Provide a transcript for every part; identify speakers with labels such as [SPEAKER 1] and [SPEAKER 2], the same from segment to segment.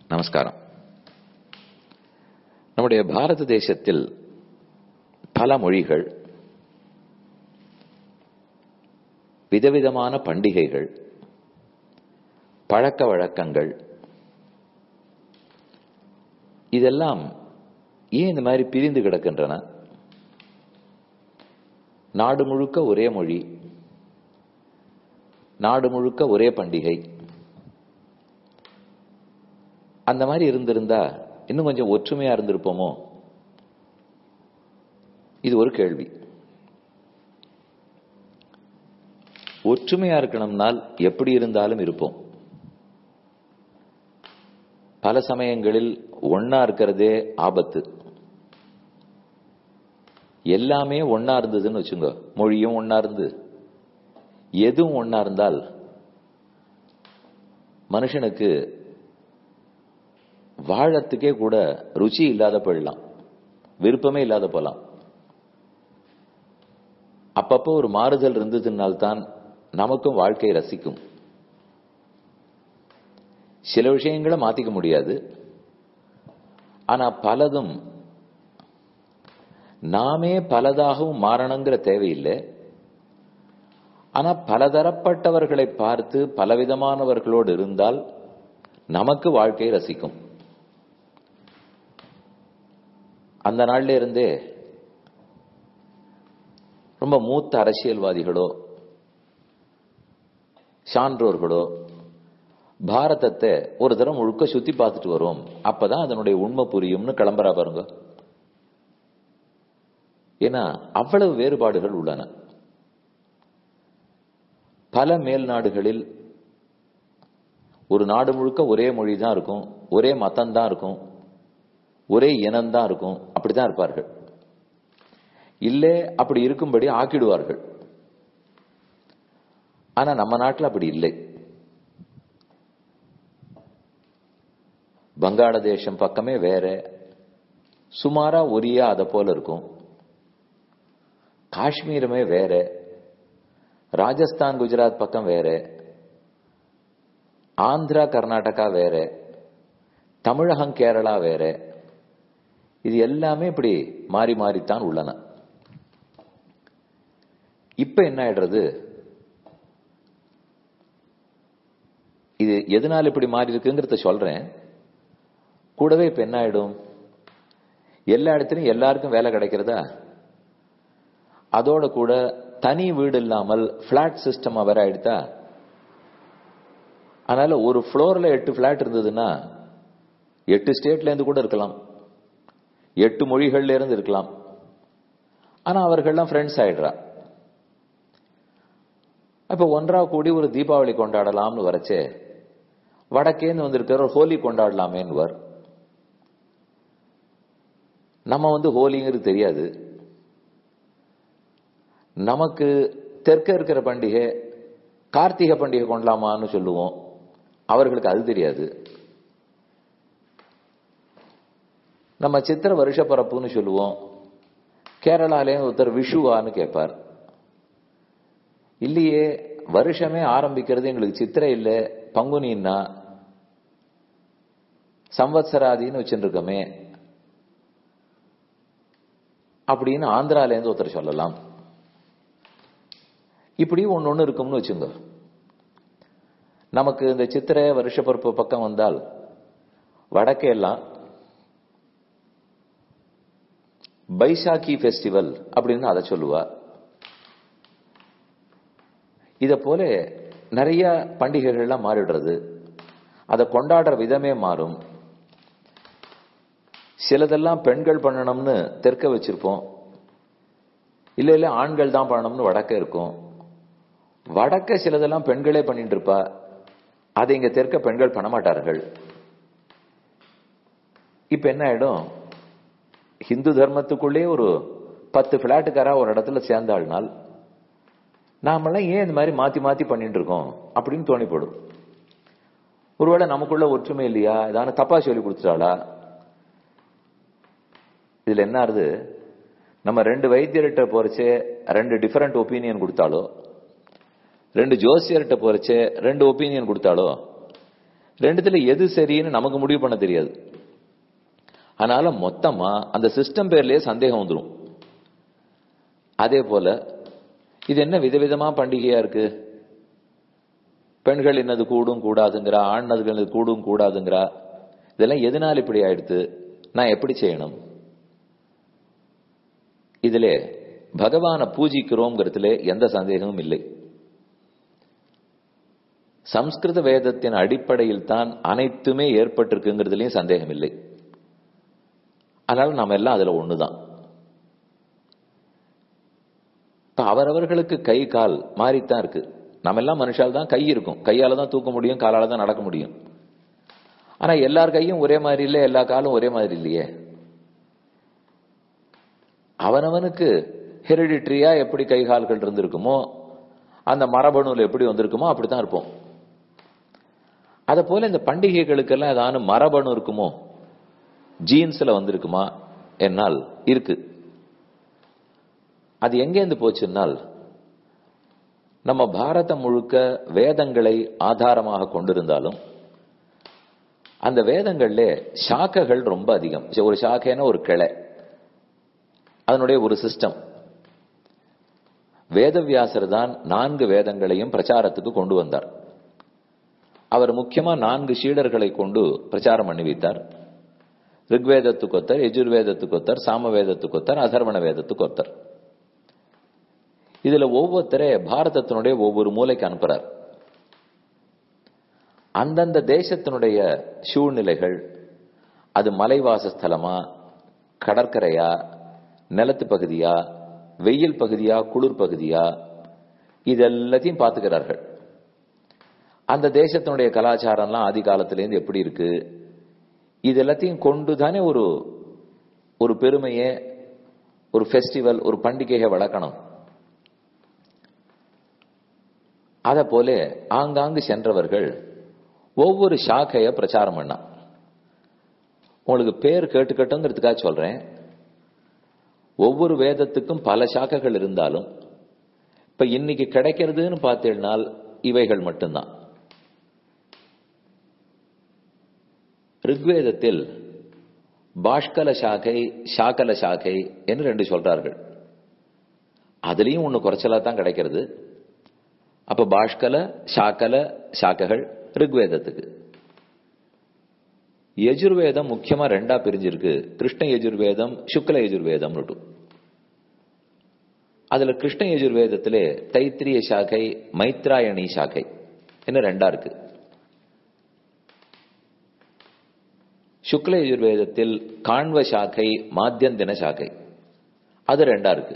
[SPEAKER 1] நமஸ்காரம் நம்முடைய பாரத தேசத்தில் பல மொழிகள் விதவிதமான பண்டிகைகள் பழக்க வழக்கங்கள் இதெல்லாம் ஏன் இந்த மாதிரி பிரிந்து கிடக்கின்றன நாடு முழுக்க ஒரே மொழி நாடு முழுக்க ஒரே பண்டிகை அந்த மாதிரி இருந்திருந்தா இன்னும் கொஞ்சம் ஒற்றுமையா இருந்திருப்போமோ இது ஒரு கேள்வி ஒற்றுமையா இருக்கணும்னால் எப்படி இருந்தாலும் இருப்போம் பல சமயங்களில் ஒன்னா இருக்கிறதே ஆபத்து எல்லாமே ஒன்னா இருந்ததுன்னு வச்சுங்க மொழியும் ஒன்னா இருந்து எதுவும் ஒன்னா இருந்தால் மனுஷனுக்கு வாழத்துக்கே கூட ருச்சி இல்லாத போயிடலாம் விருப்பமே இல்லாத போலாம் அப்பப்போ ஒரு மாறுதல் இருந்ததுனால்தான் நமக்கும் வாழ்க்கை ரசிக்கும் சில விஷயங்களை மாத்திக்க முடியாது ஆனா பலதும் நாமே பலதாகவும் மாறணுங்கிற தேவையில்லை ஆனா பலதரப்பட்டவர்களை பார்த்து பலவிதமானவர்களோடு இருந்தால் நமக்கு வாழ்க்கை ரசிக்கும் அந்த நாள்ல இருந்தே ரொம்ப மூத்த அரசியல்வாதிகளோ சான்றோர்களோ பாரதத்தை ஒரு தரம் முழுக்க சுத்தி பார்த்துட்டு வரும் அப்பதான் அதனுடைய உண்மை புரியும்னு கிளம்புறா பாருங்க ஏன்னா அவ்வளவு வேறுபாடுகள் உள்ளன பல மேல் நாடுகளில் ஒரு நாடு முழுக்க ஒரே மொழி தான் இருக்கும் ஒரே மதம் தான் இருக்கும் ஒரே இனம் தான் இருக்கும் அப்படித்தான் இருப்பார்கள் இல்லை அப்படி இருக்கும்படி ஆக்கிடுவார்கள் ஆனா நம்ம நாட்டில் அப்படி இல்லை வங்காளதேசம் பக்கமே வேற சுமாரா ஒரியா அதை போல இருக்கும் காஷ்மீருமே வேற ராஜஸ்தான் குஜராத் பக்கம் வேற ஆந்திரா கர்நாடகா வேற தமிழகம் கேரளா வேற இது எல்லாமே இப்படி மாறி மாறித்தான் உள்ளன இப்ப என்ன ஆயிடுறது இது எதனால இப்படி மாறி இருக்குங்கிறத சொல்றேன் கூடவே இப்ப என்ன ஆயிடும் எல்லா இடத்துலயும் எல்லாருக்கும் வேலை கிடைக்கிறதா அதோட கூட தனி வீடு இல்லாமல் பிளாட் சிஸ்டம் வேற ஆயிடுதா அதனால ஒரு ஃப்ளோர்ல எட்டு பிளாட் இருந்ததுன்னா எட்டு ஸ்டேட்ல இருந்து கூட இருக்கலாம் எட்டு மொழிகள்ல இருந்து இருக்கலாம் ஆனா அவர்கள்லாம் ஃப்ரெண்ட்ஸ் ஆயிடுறா அப்ப ஒன்றா கூடி ஒரு தீபாவளி கொண்டாடலாம்னு வரச்சே வடக்கேந்து வந்திருக்கிற ஒரு ஹோலி கொண்டாடலாமேன்னு நம்ம வந்து ஹோலிங்கிறது தெரியாது நமக்கு தெற்க இருக்கிற பண்டிகை கார்த்திகை பண்டிகை கொண்டாமான்னு சொல்லுவோம் அவர்களுக்கு அது தெரியாது நம்ம சித்திர வருஷ பரப்புன்னு சொல்லுவோம் கேரளாலே ஒருத்தர் விஷுவான்னு கேட்பார் இல்லையே வருஷமே ஆரம்பிக்கிறது எங்களுக்கு சித்திரை இல்லை பங்குனின்னா சம்வத்சராதின்னு வச்சுருக்கோமே அப்படின்னு ஆந்திராலேருந்து ஒருத்தர் சொல்லலாம் இப்படி ஒன்று ஒன்று இருக்கும்னு வச்சுங்க நமக்கு இந்த சித்திரை வருஷ பருப்பு பக்கம் வந்தால் வடக்கே எல்லாம் பைசாக்கி ஃபெஸ்டிவல் அப்படின்னு அதை சொல்லுவா இத போல நிறைய பண்டிகைகள்லாம் மாறிடுறது அதை கொண்டாடுற விதமே மாறும் சிலதெல்லாம் பெண்கள் பண்ணணும்னு தெற்க வச்சிருப்போம் இல்ல இல்ல ஆண்கள் தான் பண்ணணும்னு வடக்க இருக்கும் வடக்க சிலதெல்லாம் பெண்களே பண்ணிட்டு இருப்பா அதை இங்க தெற்க பெண்கள் பண்ண மாட்டார்கள் இப்ப என்ன ஆயிடும் ஹிந்து தர்மத்துக்குள்ளே ஒரு பத்து பிளாட்டுக்காரா ஒரு இடத்துல சேர்ந்தாள்னால் நாமெல்லாம் ஏன் இந்த மாதிரி மாத்தி மாத்தி பண்ணிட்டு இருக்கோம் அப்படின்னு தோணிப்படும் ஒருவேளை நமக்குள்ள ஒற்றுமை இல்லையா ஏதான தப்பா சொல்லி கொடுத்துட்டாளா இதுல என்ன ஆறுது நம்ம ரெண்டு வைத்தியர்கிட்ட போறச்சே ரெண்டு டிஃபரெண்ட் ஒப்பீனியன் கொடுத்தாலோ ரெண்டு ஜோசியர்கிட்ட போறச்சே ரெண்டு ஒப்பீனியன் கொடுத்தாலோ ரெண்டுத்துல எது சரின்னு நமக்கு முடிவு பண்ண தெரியாது அதனால மொத்தமா அந்த சிஸ்டம் பேர்லயே சந்தேகம் வந்துடும் அதே போல இது என்ன விதவிதமா பண்டிகையா இருக்கு பெண்கள் என்னது கூடும் கூடாதுங்கிறா ஆண்கள் என்னது கூடும் கூடாதுங்கிறா இதெல்லாம் எதனால் இப்படி ஆயிடுத்து நான் எப்படி செய்யணும் இதுல பகவானை பூஜிக்கிறோங்கிறதுல எந்த சந்தேகமும் இல்லை சம்ஸ்கிருத வேதத்தின் அடிப்படையில் தான் அனைத்துமே ஏற்பட்டிருக்குங்கிறதுலயும் சந்தேகம் இல்லை அதனால நாம எல்லாம் அதுல ஒண்ணுதான் இப்ப அவரவர்களுக்கு கை கால் மாறித்தான் இருக்கு நம்ம எல்லாம் மனுஷால் தான் கை இருக்கும் கையால தான் தூக்க முடியும் காலால தான் நடக்க முடியும் ஆனா எல்லார் கையும் ஒரே மாதிரி இல்லை எல்லா காலும் ஒரே மாதிரி இல்லையே அவனவனுக்கு ஹெரிடிட்ரியா எப்படி கை கால்கள் இருந்திருக்குமோ அந்த மரபணுல எப்படி வந்திருக்குமோ அப்படித்தான் இருப்போம் அத போல இந்த பண்டிகைகளுக்கெல்லாம் ஏதாவது மரபணு இருக்குமோ ஜீன்ஸ்ல வந்திருக்குமா என்னால் இருக்கு அது எங்கேருந்து போச்சுன்னால் நம்ம பாரதம் முழுக்க வேதங்களை ஆதாரமாக கொண்டிருந்தாலும் அந்த வேதங்கள்ல சாக்கைகள் ரொம்ப அதிகம் ஒரு சாக்கைன்னா ஒரு கிளை அதனுடைய ஒரு சிஸ்டம் வேதவியாசர் தான் நான்கு வேதங்களையும் பிரச்சாரத்துக்கு கொண்டு வந்தார் அவர் முக்கியமா நான்கு சீடர்களை கொண்டு பிரச்சாரம் பண்ணி வைத்தார் ரிக்வேதத்துக்கு ஒத்தர் எஜுர்வேதத்துக்கு ஒத்தர் சாமவேதத்துக்கு ஒத்தர் அதர்வண வேதத்துக்கு ஒத்தர் இதுல ஒவ்வொருத்தரே பாரதத்தினுடைய ஒவ்வொரு மூலைக்கு அனுப்புறார் அந்தந்த தேசத்தினுடைய சூழ்நிலைகள் அது மலைவாசஸ்தலமா கடற்கரையா நிலத்து பகுதியா வெயில் பகுதியா குளிர் பகுதியா இது எல்லாத்தையும் பார்த்துக்கிறார்கள் அந்த தேசத்தினுடைய கலாச்சாரம்லாம் ஆதி காலத்திலேருந்து எப்படி இருக்கு இது எல்லாத்தையும் கொண்டு தானே ஒரு ஒரு பெருமையை ஒரு ஃபெஸ்டிவல் ஒரு பண்டிகையை வளர்க்கணும் அத போல ஆங்காங்கு சென்றவர்கள் ஒவ்வொரு சாக்கைய பிரச்சாரம் பண்ணா உங்களுக்கு பேர் கேட்டுக்கட்டுங்கிறதுக்காக சொல்றேன் ஒவ்வொரு வேதத்துக்கும் பல சாக்கைகள் இருந்தாலும் இப்ப இன்னைக்கு கிடைக்கிறதுன்னு பார்த்தீங்கன்னால் இவைகள் மட்டும்தான் ரிக்வேதத்தில் பாஷ்கல சாகை சாக்கல சாகை என்று ரெண்டு சொல்றார்கள் அதுலயும் ஒண்ணு குறைச்சலா தான் கிடைக்கிறது அப்ப பாஷ்கல சாக்கல சாக்கைகள் ரிக்வேதத்துக்கு யஜுர்வேதம் முக்கியமா ரெண்டா பிரிஞ்சிருக்கு கிருஷ்ண யஜுர்வேதம் சுக்ல யஜுர்வேதம் அதுல கிருஷ்ண யஜுர்வேதத்திலே தைத்திரிய சாகை மைத்ராயணி சாகை என்ன ரெண்டா இருக்கு சுக்ல யஜுர்வேதத்தில் காண்வ சாகை மாத்தியந்தின சாகை அது ரெண்டா இருக்கு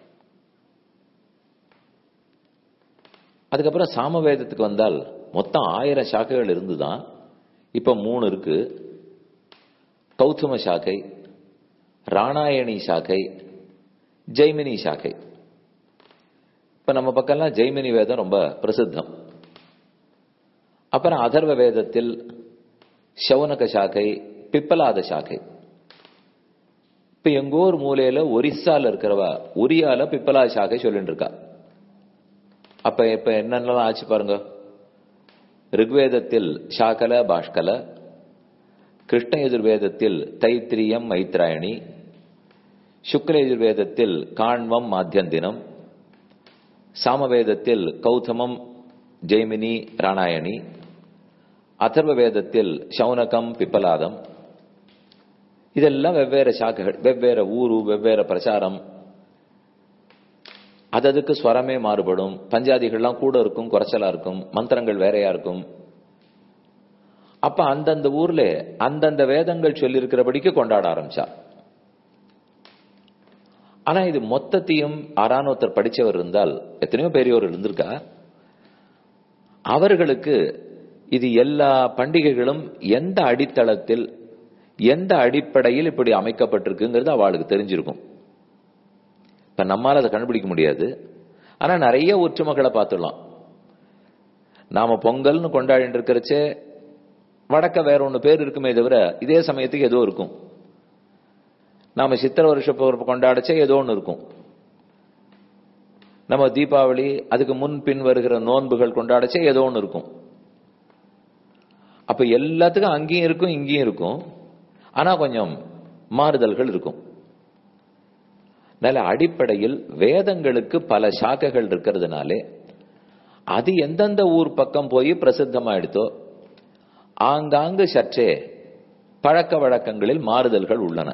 [SPEAKER 1] அதுக்கப்புறம் சாமவேதத்துக்கு வந்தால் மொத்தம் ஆயிரம் சாக்கைகள் இருந்துதான் இப்ப மூணு இருக்கு கௌதம சாக்கை ராணாயணி சாக்கை ஜெய்மினி சாக்கை இப்ப நம்ம பக்கம்லாம் ஜெய்மினி வேதம் ரொம்ப பிரசித்தம் அப்புறம் அதர்வ வேதத்தில் சவுனக சாக்கை பிப்பலாத சாக்கை இப்ப எங்கோ ஒரு மூலையில ஒரிசால இருக்கிறவ ஒரியால பிப்பலா சாக்கை சொல்லிட்டு இருக்கா அப்ப இப்ப என்னென்னலாம் ஆச்சு பாருங்க ரிக்வேதத்தில் சாக்கல பாஷ்கல கிருஷ்ண எதிர்வேதத்தில் தைத்திரியம் மைத்ராயணி சுக்ல எதிர்வேதத்தில் காண்வம் மாத்தியந்தினம் சாமவேதத்தில் கௌதமம் ஜெய்மினி ராணாயணி அதர்வ வேதத்தில் சௌனகம் பிப்பலாதம் இதெல்லாம் வெவ்வேறு சாக்கைகள் வெவ்வேறு ஊரு வெவ்வேறு பிரச்சாரம் அது அதுக்கு ஸ்வரமே மாறுபடும் பஞ்சாதிகள்லாம் கூட இருக்கும் குறைச்சலா இருக்கும் மந்திரங்கள் வேறையா இருக்கும் அப்ப அந்தந்த ஊர்ல அந்தந்த வேதங்கள் சொல்லியிருக்கிறபடிக்கு கொண்டாட ஆரம்பிச்சா ஆனா இது மொத்தத்தையும் ஆறான ஒருத்தர் படிச்சவர் இருந்தால் எத்தனையோ பெரியவர் இருந்திருக்கா அவர்களுக்கு இது எல்லா பண்டிகைகளும் எந்த அடித்தளத்தில் எந்த அடிப்படையில் இப்படி அமைக்கப்பட்டிருக்குங்கிறது அவளுக்கு தெரிஞ்சிருக்கும் இப்ப நம்மால அதை கண்டுபிடிக்க முடியாது ஆனா நிறைய ஒற்றுமைகளை பார்த்துடலாம் நாம பொங்கல்னு கொண்டாடிட்டு இருக்கிறச்சே வடக்க வேற ஒண்ணு பேர் இருக்குமே தவிர இதே சமயத்துக்கு ஏதோ இருக்கும் நாம சித்திர வருஷ பிறப்பு கொண்டாடச்சே ஏதோ ஒன்று இருக்கும் நம்ம தீபாவளி அதுக்கு முன் பின் வருகிற நோன்புகள் கொண்டாடச்சே ஏதோ ஒன்று இருக்கும் அப்ப எல்லாத்துக்கும் அங்கேயும் இருக்கும் இங்கேயும் இருக்கும் ஆனா கொஞ்சம் மாறுதல்கள் இருக்கும் நல்ல அடிப்படையில் வேதங்களுக்கு பல சாக்கைகள் இருக்கிறதுனாலே அது எந்தெந்த ஊர் பக்கம் போய் பிரசித்தமாயிடுத்தோ ஆங்காங்கு சற்றே பழக்க வழக்கங்களில் மாறுதல்கள் உள்ளன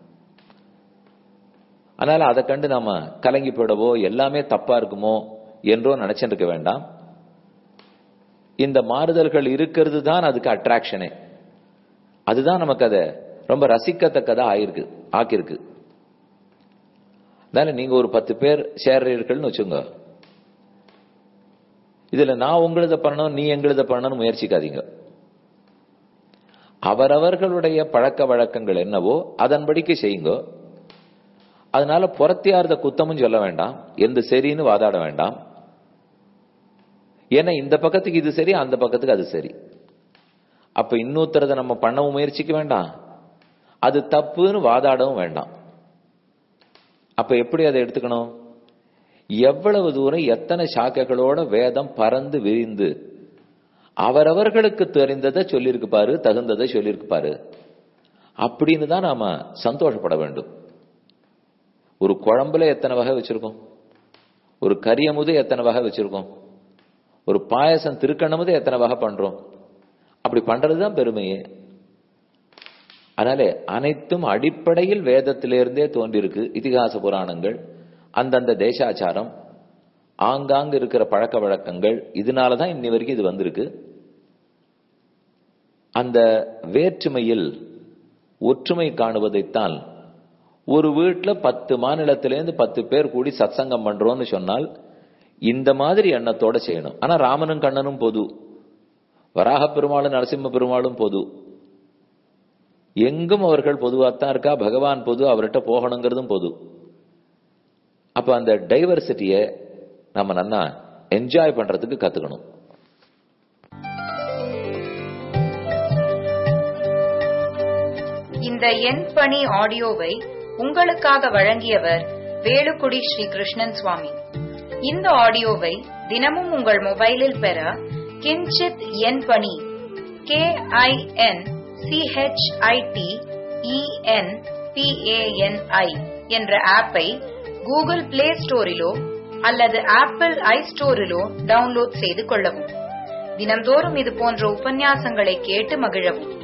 [SPEAKER 1] அதனால அதை கண்டு நாம கலங்கி போயிடவோ எல்லாமே தப்பா இருக்குமோ என்றோ நினைச்சிட்டு இருக்க வேண்டாம் இந்த மாறுதல்கள் இருக்கிறது தான் அதுக்கு அட்ராக்ஷனே அதுதான் நமக்கு அதை ரொம்ப ரசிக்கத்தக்கதா ஆயிருக்கு ஆக்கியிருக்கு அதனால நீங்க ஒரு பத்து பேர் சேர்றீர்கள்னு வச்சுங்க இதுல நான் உங்களத பண்ணணும் நீ எங்களத பண்ணணும்னு முயற்சிக்காதீங்க அவரவர்களுடைய பழக்க வழக்கங்கள் என்னவோ அதன்படிக்கு செய்யுங்க அதனால புறத்தியார்ந்த குத்தமும் சொல்ல வேண்டாம் எந்த சரின்னு வாதாட வேண்டாம் ஏன்னா இந்த பக்கத்துக்கு இது சரி அந்த பக்கத்துக்கு அது சரி அப்ப இன்னொருத்தரத நம்ம பண்ணவும் முயற்சிக்க வேண்டாம் அது தப்புன்னு வாதாடவும் வேண்டாம் அப்ப எப்படி அதை எடுத்துக்கணும் எவ்வளவு தூரம் எத்தனை சாக்கைகளோட வேதம் பறந்து விரிந்து அவரவர்களுக்கு தெரிந்ததை சொல்லியிருக்கு பாரு தகுந்ததை சொல்லியிருக்கு பாரு அப்படின்னு தான் நாம சந்தோஷப்பட வேண்டும் ஒரு குழம்புல எத்தனை வகை வச்சிருக்கோம் ஒரு கரியமுது எத்தனை வகை வச்சிருக்கோம் ஒரு பாயசம் திருக்கணமுது எத்தனை வகை பண்றோம் அப்படி பண்றதுதான் பெருமையே அதனாலே அனைத்தும் அடிப்படையில் வேதத்திலிருந்தே தோன்றியிருக்கு இதிகாச புராணங்கள் அந்தந்த தேசாச்சாரம் ஆங்காங்கு இருக்கிற பழக்க வழக்கங்கள் இதனாலதான் இன்னி வரைக்கும் இது வந்திருக்கு அந்த வேற்றுமையில் ஒற்றுமை காணுவதைத்தான் ஒரு வீட்டுல பத்து மாநிலத்திலேருந்து பத்து பேர் கூடி சத்சங்கம் பண்றோம்னு சொன்னால் இந்த மாதிரி எண்ணத்தோட செய்யணும் ஆனா ராமனும் கண்ணனும் பொது வராக பெருமாளும் நரசிம்ம பெருமாளும் பொது எங்கும் அவர்கள் பொதுவாத்தான் இருக்கா பகவான் பொது அவர்கிட்ட போகணுங்கிறதும் பொது அப்ப அந்த டைவர்சிட்டிய நம்ம நல்லா என்ஜாய் பண்றதுக்கு கத்துக்கணும்
[SPEAKER 2] இந்த எண் பணி ஆடியோவை உங்களுக்காக வழங்கியவர் வேலுக்குடி ஸ்ரீ கிருஷ்ணன் சுவாமி இந்த ஆடியோவை தினமும் உங்கள் மொபைலில் பெற கிஞ்சித் எண் பணி கே ஐ என் சிஹெச்ஐடி இஎன் பிஏஎன்ஐ என்ற ஆப்பை கூகுள் பிளே ஸ்டோரிலோ அல்லது ஆப்பிள் ஐ ஸ்டோரிலோ டவுன்லோட் செய்து கொள்ளவும் தினம்தோறும் இது போன்ற உபன்யாசங்களை கேட்டு மகிழவும்